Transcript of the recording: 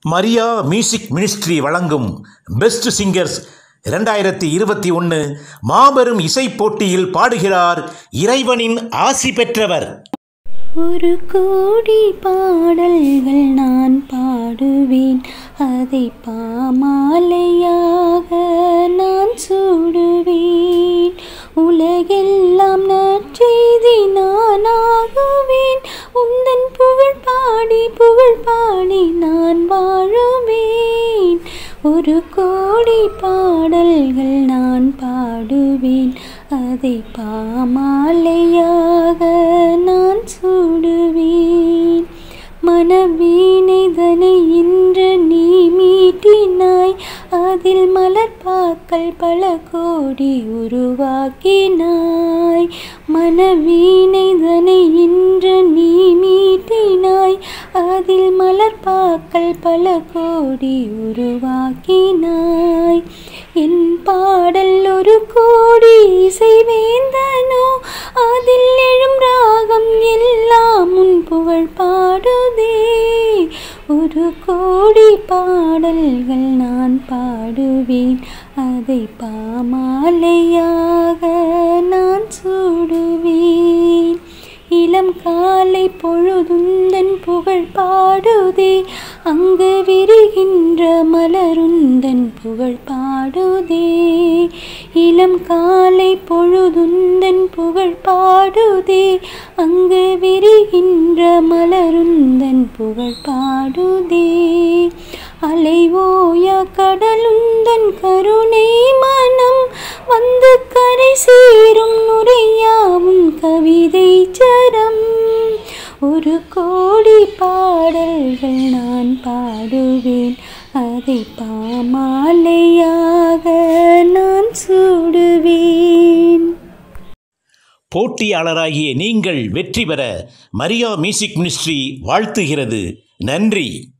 Maria music ministry வழங்கும் best singers இரண்டாயிரத்தி இருபத்தி ஒன்று மாபெரும் இசைப் போட்டியில் பாடுகிறார் இறைவனின் ஆசி பெற்றவர் ஒரு கோடி பாடல்கள் நான் பாடுவேன் அதை பாமாலையாக நான் சூடுவேன் உலகெல்லாம் நற்செய்தி நானாகுவேன் உந்தன் புகழ் பாடி புகழ் பாடி நான் வாழுவேன் ஒரு கோடி பாடல்கள் நான் பாடுவேன் அதை பாமாலையாக நான் சூடுவேன் மனவீணைதனை இன்று நீ மீட்டினாய் அதில் மலர்பாக்கள் பல கோடி உருவாக்கினாய் மனவீணைதனை இன்று நீ மீட்டினாய் அதில் மலர்பாக்கள் பல கோடி உருவாக்கினாய் என் பாடல் ஒரு கோடி இசைவேந்தனோ அதில் எழும் ராகம் எல்லாம் உன் புகழ் பாடுதே ஒரு கோடி பாடல்கள் நான் பாடுவேன் அதை பாமாலையாக நான் சூடுவேன் இளம் காலை பொழுதுந்தன் புகழ் பாடுதே அங்கு விரிகின்ற மலருந்தன் புகழ் பாடுதே இளம் காலை பொழுதுந்தன் புகழ் பாடுதே அங்கு விரிகின்ற மலருந்தன் புகழ் பாடுதே அலைவோயா கடலுந்தன் கருணை மனம் வந்து கரை சேரும் நுரையாவும் கவிதை சரம் ஒரு கோடி பாடல்கள் நான் பாடுவேன் அதை பாமாலையாக நான் சூடுவேன் போட்டியாளராகிய நீங்கள் வெற்றி பெற மரியா மியூசிக் மினிஸ்ட்ரி வாழ்த்துகிறது நன்றி